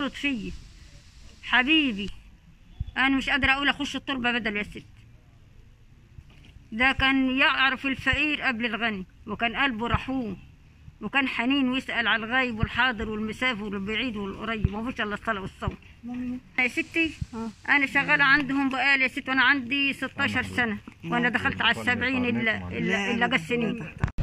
يفرط فيي حبيبي انا مش قادره اقول اخش التربه بدل يا ست ده كان يعرف الفقير قبل الغني وكان قلبه رحوم وكان حنين ويسأل على الغايب والحاضر والمسافر والبعيد والقريب ما فيش الا الصلاة والصوم يا ستي انا شغالة عندهم بقالي يا ست وانا عندي 16 سنة وانا دخلت على السبعين الا الا الا جت سنين